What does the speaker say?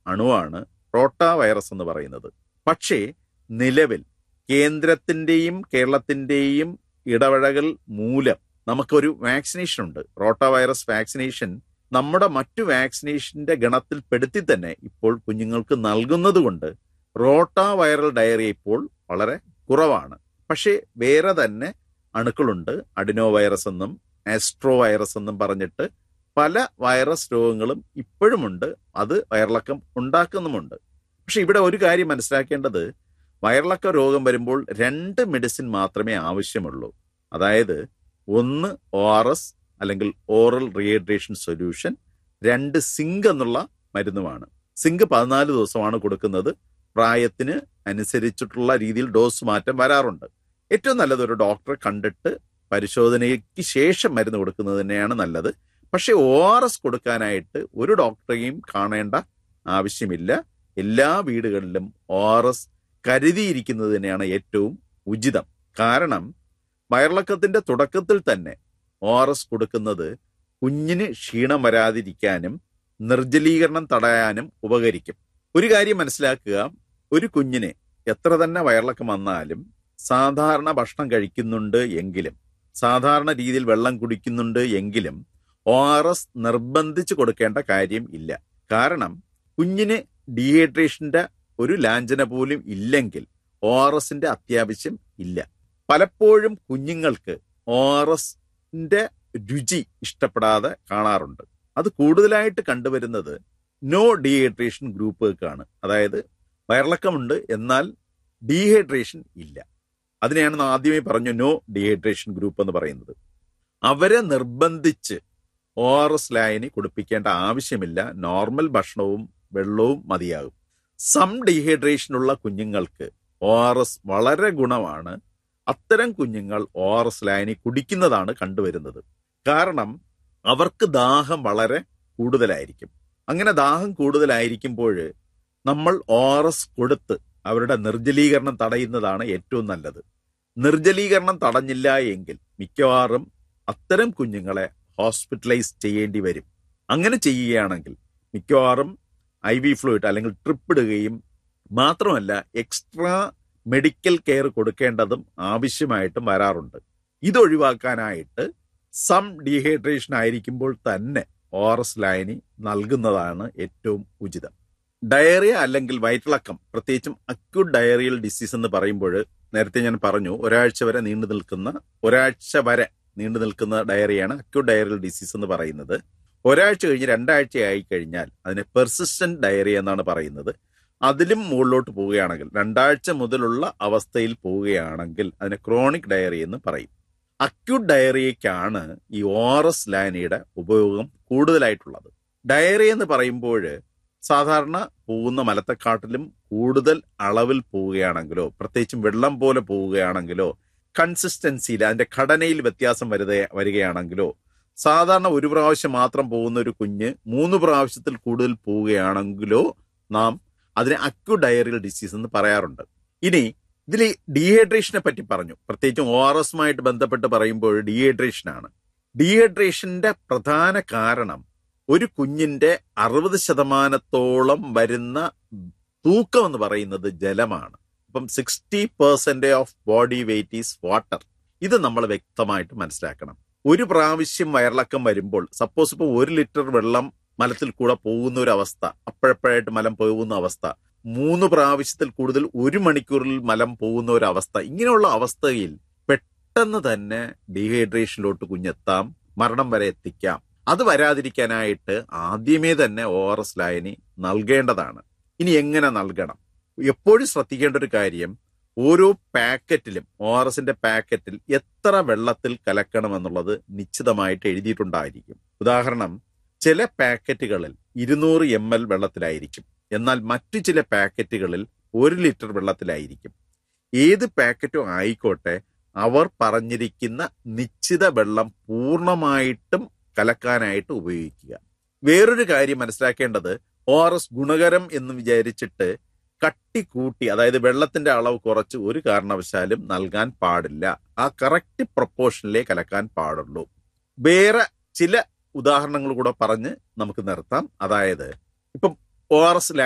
അണുവാണ് rota virus എന്ന് പറയുന്നത് പക്ഷേ നിലവിൽ കേന്ദ്രത്തിന്റെയും കേരളത്തിന്റെയും ഇടപഴകൽ മൂലം നമുക്കൊരു വാക്സിനേഷൻ ഉണ്ട് റോട്ടാ വൈറസ് വാക്സിനേഷൻ നമ്മുടെ മറ്റു വാക്സിനേഷന്റെ ഗണത്തിൽ പെടുത്തി തന്നെ ഇപ്പോൾ കുഞ്ഞുങ്ങൾക്ക് നൽകുന്നത് കൊണ്ട് റോട്ടാ വൈറൽ ഡയറിയ ഇപ്പോൾ വളരെ കുറവാണ് പക്ഷേ വേറെ തന്നെ അണുക്കളുണ്ട് അഡിനോ വൈറസ് എന്നും ആസ്ട്രോ വൈറസ് എന്നും പറഞ്ഞിട്ട് പല വൈറസ് രോഗങ്ങളും ഇപ്പോഴുമുണ്ട് അത് വയറിളക്കം ഉണ്ടാക്കുന്നുമുണ്ട് പക്ഷെ ഇവിടെ ഒരു കാര്യം മനസ്സിലാക്കേണ്ടത് വയറിളക്ക രോഗം വരുമ്പോൾ രണ്ട് മെഡിസിൻ മാത്രമേ ആവശ്യമുള്ളൂ അതായത് ഒന്ന് ഒ ആർ എസ് അല്ലെങ്കിൽ ഓറൽ റീഹൈഡ്രേഷൻ സൊല്യൂഷൻ രണ്ട് സിങ്ക് എന്നുള്ള മരുന്നുമാണ് സിങ്ക് പതിനാല് ദിവസമാണ് കൊടുക്കുന്നത് പ്രായത്തിന് അനുസരിച്ചിട്ടുള്ള രീതിയിൽ ഡോസ് മാറ്റം വരാറുണ്ട് ഏറ്റവും നല്ലത് ഒരു ഡോക്ടറെ കണ്ടിട്ട് പരിശോധനയ്ക്ക് ശേഷം മരുന്ന് കൊടുക്കുന്നത് തന്നെയാണ് നല്ലത് പക്ഷെ ഒ ആർ എസ് കൊടുക്കാനായിട്ട് ഒരു ഡോക്ടറെയും കാണേണ്ട ആവശ്യമില്ല എല്ലാ വീടുകളിലും ഒ ആർ എസ് കരുതിയിരിക്കുന്നത് തന്നെയാണ് ഏറ്റവും ഉചിതം കാരണം വയറിളക്കത്തിന്റെ തുടക്കത്തിൽ തന്നെ ഒ ആർ എസ് കൊടുക്കുന്നത് കുഞ്ഞിന് ക്ഷീണം വരാതിരിക്കാനും നിർജ്ജലീകരണം തടയാനും ഉപകരിക്കും ഒരു കാര്യം മനസ്സിലാക്കുക ഒരു കുഞ്ഞിന് എത്ര തന്നെ വയറിളക്കം വന്നാലും സാധാരണ ഭക്ഷണം കഴിക്കുന്നുണ്ട് എങ്കിലും സാധാരണ രീതിയിൽ വെള്ളം കുടിക്കുന്നുണ്ട് എങ്കിലും ഒ ആർ എസ് നിർബന്ധിച്ച് കൊടുക്കേണ്ട കാര്യം ഇല്ല കാരണം കുഞ്ഞിന് ഡീഹൈഡ്രേഷന്റെ ഒരു ലാഞ്ചന പോലും ഇല്ലെങ്കിൽ ഒ ആർ എസിന്റെ അത്യാവശ്യം ഇല്ല പലപ്പോഴും കുഞ്ഞുങ്ങൾക്ക് ഒ ആർ എസിന്റെ രുചി ഇഷ്ടപ്പെടാതെ കാണാറുണ്ട് അത് കൂടുതലായിട്ട് കണ്ടുവരുന്നത് നോ ഡീഹൈഡ്രേഷൻ ഗ്രൂപ്പുകൾക്കാണ് അതായത് വയറിളക്കമുണ്ട് എന്നാൽ ഡീഹൈഡ്രേഷൻ ഇല്ല അതിനെയാണ് ആദ്യമേ പറഞ്ഞു നോ ഡീഹൈഡ്രേഷൻ ഗ്രൂപ്പ് എന്ന് പറയുന്നത് അവരെ നിർബന്ധിച്ച് ഒ ആർ എസ് ലായനി കുടിപ്പിക്കേണ്ട ആവശ്യമില്ല നോർമൽ ഭക്ഷണവും വെള്ളവും മതിയാകും സം ഡീഹൈഡ്രേഷനുള്ള കുഞ്ഞുങ്ങൾക്ക് ഒ ആർ എസ് വളരെ ഗുണമാണ് അത്തരം കുഞ്ഞുങ്ങൾ ഒ ആർ എസ് ലായനി കുടിക്കുന്നതാണ് കണ്ടുവരുന്നത് കാരണം അവർക്ക് ദാഹം വളരെ കൂടുതലായിരിക്കും അങ്ങനെ ദാഹം കൂടുതലായിരിക്കുമ്പോൾ നമ്മൾ ഒ ആർ എസ് കൊടുത്ത് അവരുടെ നിർജ്ജലീകരണം തടയുന്നതാണ് ഏറ്റവും നല്ലത് നിർജ്ജലീകരണം തടഞ്ഞില്ല എങ്കിൽ മിക്കവാറും അത്തരം കുഞ്ഞുങ്ങളെ ഹോസ്പിറ്റലൈസ് ചെയ്യേണ്ടി വരും അങ്ങനെ ചെയ്യുകയാണെങ്കിൽ മിക്കവാറും ഐ വി ഫ്ലൂയിഡ് അല്ലെങ്കിൽ ട്രിപ്പ് ഇടുകയും മാത്രമല്ല എക്സ്ട്രാ മെഡിക്കൽ കെയർ കൊടുക്കേണ്ടതും ആവശ്യമായിട്ടും വരാറുണ്ട് ഇതൊഴിവാക്കാനായിട്ട് സം ഡീഹൈഡ്രേഷൻ ആയിരിക്കുമ്പോൾ തന്നെ ഒ ആർ എസ് ലൈനി നൽകുന്നതാണ് ഏറ്റവും ഉചിതം ഡയറിയ അല്ലെങ്കിൽ വയറ്റിളക്കം പ്രത്യേകിച്ചും അക്യൂട്ട് ഡയറിയൽ ഡിസീസ് എന്ന് പറയുമ്പോൾ നേരത്തെ ഞാൻ പറഞ്ഞു ഒരാഴ്ച വരെ നീണ്ടു നിൽക്കുന്ന ഒരാഴ്ച വരെ നീണ്ടു നിൽക്കുന്ന ഡയറിയാണ് അക്യൂട്ട് ഡയറിയൽ ഡിസീസ് എന്ന് പറയുന്നത് ഒരാഴ്ച കഴിഞ്ഞ് രണ്ടാഴ്ച ആയി കഴിഞ്ഞാൽ അതിനെ പെർസിസ്റ്റന്റ് ഡയറിയ എന്നാണ് പറയുന്നത് അതിലും മുകളിലോട്ട് പോവുകയാണെങ്കിൽ രണ്ടാഴ്ച മുതലുള്ള അവസ്ഥയിൽ പോവുകയാണെങ്കിൽ അതിനെ ക്രോണിക് ഡയറി എന്ന് പറയും അക്യൂട്ട് ഡയറിയയ്ക്കാണ് ഈ ഒ ആർ എസ് ലാനിയുടെ ഉപയോഗം കൂടുതലായിട്ടുള്ളത് ഡയറിയ എന്ന് പറയുമ്പോൾ സാധാരണ പോകുന്ന മലത്തെക്കാട്ടിലും കൂടുതൽ അളവിൽ പോവുകയാണെങ്കിലോ പ്രത്യേകിച്ചും വെള്ളം പോലെ പോവുകയാണെങ്കിലോ കൺസിസ്റ്റൻസിയിൽ അതിന്റെ ഘടനയിൽ വ്യത്യാസം വരുത വരികയാണെങ്കിലോ സാധാരണ ഒരു പ്രാവശ്യം മാത്രം പോകുന്ന ഒരു കുഞ്ഞ് മൂന്ന് പ്രാവശ്യത്തിൽ കൂടുതൽ പോവുകയാണെങ്കിലോ നാം അതിനെ അക്യു ഡയറിയൽ ഡിസീസ് എന്ന് പറയാറുണ്ട് ഇനി ഇതിൽ ഡീഹൈഡ്രേഷനെ പറ്റി പറഞ്ഞു പ്രത്യേകിച്ചും ഒ ആർ എസുമായിട്ട് ബന്ധപ്പെട്ട് പറയുമ്പോൾ ഡീഹൈഡ്രേഷൻ ആണ് ഡീഹൈഡ്രേഷന്റെ പ്രധാന കാരണം ഒരു കുഞ്ഞിന്റെ അറുപത് ശതമാനത്തോളം വരുന്ന തൂക്കം എന്ന് പറയുന്നത് ജലമാണ് അപ്പം sixty percent of body weight is water ഇത് നമ്മൾ വ്യക്തമായിട്ട് മനസ്സിലാക്കണം ഒരു പ്രാവശ്യം വയറിളക്കം വരുമ്പോൾ സപ്പോസ് ഇപ്പോൾ ഒരു ലിറ്റർ വെള്ളം മലത്തിൽ കൂടെ പോകുന്ന ഒരു അവസ്ഥ അപ്പോഴപ്പോഴായിട്ട് മലം പോകുന്ന അവസ്ഥ മൂന്ന് പ്രാവശ്യത്തിൽ കൂടുതൽ ഒരു മണിക്കൂറിൽ മലം പോകുന്ന ഒരു അവസ്ഥ ഇങ്ങനെയുള്ള അവസ്ഥയിൽ പെട്ടെന്ന് തന്നെ ഡീഹൈഡ്രേഷനിലോട്ട് കുഞ്ഞെത്താം മരണം വരെ എത്തിക്കാം അത് വരാതിരിക്കാനായിട്ട് ആദ്യമേ തന്നെ ഒ ആർ എസ് ലായനി നൽകേണ്ടതാണ് ഇനി എങ്ങനെ നൽകണം എപ്പോഴും ശ്രദ്ധിക്കേണ്ട ഒരു കാര്യം ഓരോ പാക്കറ്റിലും ഒ ആർ എസിന്റെ പാക്കറ്റിൽ എത്ര വെള്ളത്തിൽ കലക്കണം എന്നുള്ളത് നിശ്ചിതമായിട്ട് എഴുതിയിട്ടുണ്ടായിരിക്കും ഉദാഹരണം ചില പാക്കറ്റുകളിൽ ഇരുന്നൂറ് എം എൽ വെള്ളത്തിലായിരിക്കും എന്നാൽ മറ്റു ചില പാക്കറ്റുകളിൽ ഒരു ലിറ്റർ വെള്ളത്തിലായിരിക്കും ഏത് പാക്കറ്റും ആയിക്കോട്ടെ അവർ പറഞ്ഞിരിക്കുന്ന നിശ്ചിത വെള്ളം പൂർണ്ണമായിട്ടും കലക്കാനായിട്ട് ഉപയോഗിക്കുക വേറൊരു കാര്യം മനസ്സിലാക്കേണ്ടത് ഒ ആർ എസ് ഗുണകരം എന്ന് വിചാരിച്ചിട്ട് കട്ടി കൂട്ടി അതായത് വെള്ളത്തിന്റെ അളവ് കുറച്ച് ഒരു കാരണവശാലും നൽകാൻ പാടില്ല ആ കറക്റ്റ് പ്രൊപ്പോർഷനിലേ കലക്കാൻ പാടുള്ളൂ വേറെ ചില ഉദാഹരണങ്ങൾ കൂടെ പറഞ്ഞ് നമുക്ക് നിർത്താം അതായത് ഇപ്പം ഒ ആർ എസ്